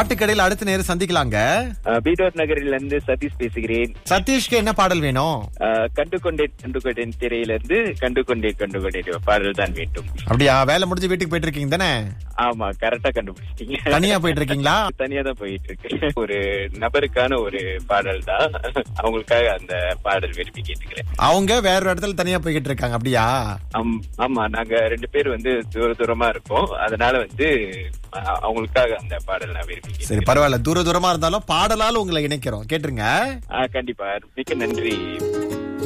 பாட்டுக்கடையில் அடுத்த நேரம் சந்திக்கலாங்க அஹ், பீடோர் நகரில் இருந்து சதீஷ் பேசுகிறேன் சதீஷ்க்கு என்ன பாடல் வேணும் அஹ், கண்டு கொண்டேன் கண்டு கொண்டேன் திரையிலிருந்து கண்டு கொண்டேன் கண்டு கொண்டேன் பாடல் தான் வேண்டும் அப்படியா வேலை முடிஞ்சு வீட்டுக்கு போயிட்டு இருக்கீங்க தானே ஆமா கரெக்டா கண்டுபிடிச்சிட்டீங்க தனியா போயிட்டு இருக்கீங்களா தனியா தான் போயிட்டு இருக்கு ஒரு நபருக்கான ஒரு பாடல் தான் அவங்களுக்காக அந்த பாடல் விரும்பி கேட்டுக்கிறேன் அவங்க வேற ஒரு இடத்துல தனியா போய்கிட்டு இருக்காங்க அப்படியா ஆம், ஆமா நாங்க ரெண்டு பேர் வந்து தூர தூரமா இருக்கோம் அதனால வந்து அஹ், அவங்களுக்காக அந்த பாடல் நான் விரும்பி சரி கேட்டுக்கிறேன் பரவாயில்ல தூர தூரமா இருந்தாலும் பாடலால உங்களை இணைக்கிறோம் கேட்டுருங்க ஆஹ், கண்டிப்பா மிக்க நன்றி